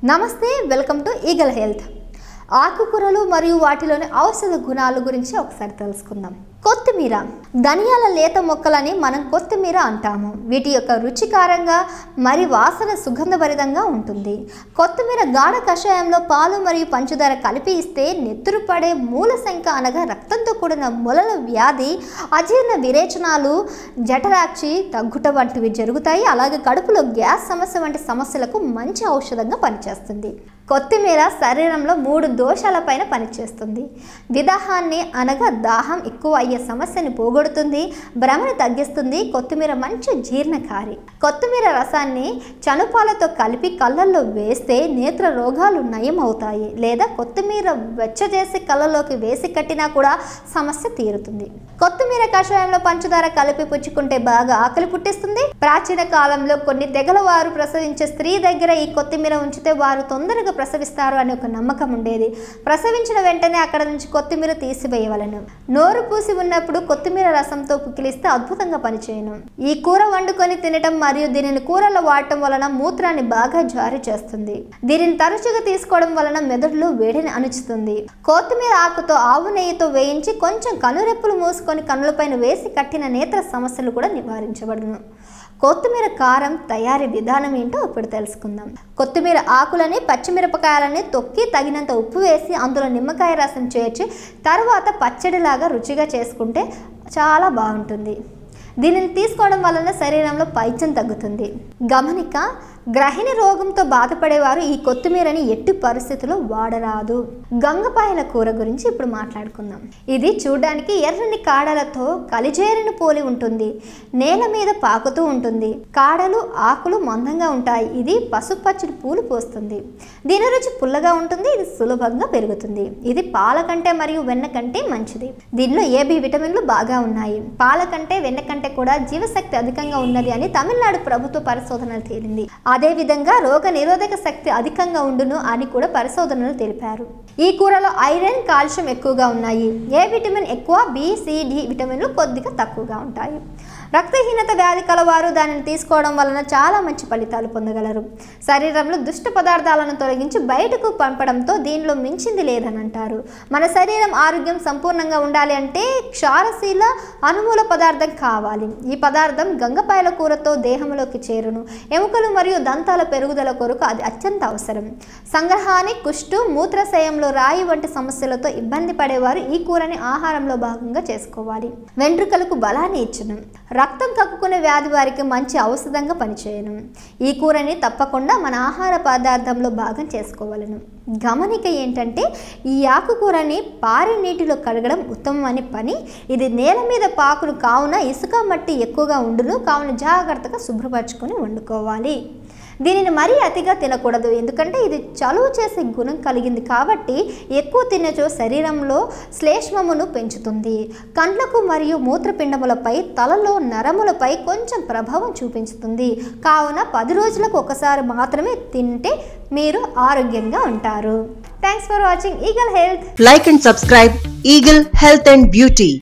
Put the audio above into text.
నమస్తే welcome to eagle health ఆకుకూరలు మరియు వాటిలోని ఔషధ గుణాల గురించి ఒకసారి తెలుసుకుందాం కొత్తిమీర ధనియాల లేత మొక్కలని మనం కొత్తిమీర అంటాము వీటి యొక్క రుచికారంగా మరి వాసన సుగంధభరితంగా ఉంటుంది కొత్తిమీర గాఢ కషాయంలో పాలు మరియు పంచదార కలిపి ఇస్తే నెత్తురు పడే మూల సంఖ్య అనగా రక్తంతో కూడిన మొలల వ్యాధి అజీర్ణ విరేచనాలు జఠరాక్షి తగ్గుట వంటివి జరుగుతాయి అలాగే కడుపులో గ్యాస్ సమస్య వంటి సమస్యలకు మంచి ఔషధంగా పనిచేస్తుంది కొత్తిమీర శరీరంలో మూడు దోషాలపైన పనిచేస్తుంది విదాహాన్ని అనగా దాహం ఎక్కువ అయ్యే సమస్యని పోగొడుతుంది భ్రమని తగ్గిస్తుంది కొత్తిమీర మంచి జీర్ణకారి కొత్తిమీర రసాన్ని చనుపాలతో కలిపి కళ్ళల్లో వేస్తే నేత్ర రోగాలు నయం అవుతాయి లేదా కొత్తిమీర వెచ్చజేసి కళ్ళలోకి వేసి కట్టినా కూడా సమస్య తీరుతుంది కొత్తిమీర కషాయంలో పంచదార కలిపి పుచ్చుకుంటే బాగా ఆకలి పుట్టిస్తుంది ప్రాచీన కాలంలో కొన్ని తెగల వారు ప్రసవించే స్త్రీ దగ్గర ఈ కొత్తిమీర ఉంచితే వారు తొందరగా ప్రసవిస్తారు అనే ఒక నమ్మకం ఉండేది ప్రసవించిన వెంటనే అక్కడ నుంచి కొత్తిమీర తీసివేయవలను నోరు పూసి ఉన్నప్పుడు కొత్తిమీర రసంతో పుక్కిలిస్తే అద్భుతంగా పనిచేయను ఈ కూర వండుకొని తినటం మరియు దీనిని కూరలో వాడటం వలన మూత్రాన్ని బాగా జారీ చేస్తుంది దీనిని తరచుగా తీసుకోవడం వలన మెదడులో వేడిని అణుచుతుంది కొత్తిమీర ఆకుతో ఆవు నెయ్యితో వేయించి కొంచెం కనురెప్పులు మూసుకొని కన్నులపైన వేసి కట్టిన నేత్ర సమస్యలు కూడా నివారించబడును కొత్తిమీర కారం తయారీ విధానం ఏంటో ఇప్పుడు తెలుసుకుందాం కొత్తిమీర ఆకులని పచ్చిమిరపకాయలని తొక్కి తగినంత ఉప్పు వేసి అందులో నిమ్మకాయ రసం చేర్చి తర్వాత పచ్చడిలాగా రుచిగా చేసుకుంటే చాలా బాగుంటుంది దీనిని తీసుకోవడం వలన శరీరంలో పైత్యం తగ్గుతుంది గమనిక గ్రహిణి రోగంతో బాధపడేవారు ఈ కొత్తిమీరని ఎట్టి పరిస్థితుల్లో వాడరాదు గంగపాయల కూర గురించి ఇప్పుడు మాట్లాడుకుందాం ఇది చూడడానికి ఎర్రని కాడలతో కలిజేరిని పోలి ఉంటుంది నేల మీద పాకుతూ ఉంటుంది కాడలు ఆకులు మందంగా ఉంటాయి ఇది పసుపచ్చని పూలు పోస్తుంది దీని రుచి పుల్లగా ఉంటుంది ఇది సులభంగా పెరుగుతుంది ఇది పాల కంటే మరియు వెన్న కంటే మంచిది దీనిలో ఏబి విటమిన్లు బాగా ఉన్నాయి పాల కంటే వెన్న కంటే కూడా జీవశక్తి అధికంగా ఉన్నది అని తమిళనాడు ప్రభుత్వ పరిశోధనలు తేలింది అదే విధంగా రోగ నిరోధక శక్తి అధికంగా ఉండును అని కూడా పరిశోధనలు తెలిపారు ఈ కూరలో ఐరన్ కాల్షియం ఎక్కువగా ఉన్నాయి ఏ విటమిన్ ఎక్కువ బి సి డి విటమిన్లు కొద్దిగా తక్కువగా ఉంటాయి రక్తహీనత వ్యాధి కలవారు దానిని తీసుకోవడం వలన చాలా మంచి ఫలితాలు పొందగలరు శరీరంలో దుష్ట పదార్థాలను తొలగించి బయటకు పంపడంతో దీనిలో మించింది లేదని అంటారు మన శరీరం ఆరోగ్యం సంపూర్ణంగా ఉండాలి అంటే క్షారశీల అనుమూల పదార్థం కావాలి ఈ పదార్థం గంగపాయల కూరతో దేహంలోకి చేరును ఎముకలు మరియు దంతాల పెరుగుదల కొరకు అది అత్యంత అవసరం సంగ్రహాన్ని కుష్టు మూత్రశయంలో రాయి వంటి సమస్యలతో ఇబ్బంది పడేవారు ఈ కూరని ఆహారంలో భాగంగా చేసుకోవాలి వెంట్రుకలకు బలాన్ని ఇచ్చును రక్తం కక్కుకునే వ్యాధి వారికి మంచి ఔషధంగా పనిచేయను ఈ కూరని తప్పకుండా మన ఆహార పదార్థంలో భాగం చేసుకోవాలను గమనిక ఏంటంటే ఈ ఆకుకూరని పారే నీటిలో కడగడం ఉత్తమమని పని ఇది నేల మీద పాకును కావున ఇసుక మట్టి ఎక్కువగా ఉండును కావున జాగ్రత్తగా శుభ్రపరచుకొని వండుకోవాలి దీనిని మరీ అతిగా తినకూడదు ఎందుకంటే ఇది చలువ చేసే గుణం కలిగింది కాబట్టి ఎక్కువ తినచో శరీరంలో శ్లేష్మమును పెంచుతుంది కండ్లకు మరియు మూత్రపిండములపై తలలో నరములపై కొంచెం ప్రభావం చూపించుతుంది కావున పది రోజులకు ఒకసారి మాత్రమే తింటే మీరు ఆరోగ్యంగా ఉంటారు thanks for watching Eagle Health Like and subscribe Eagle Health and Beauty.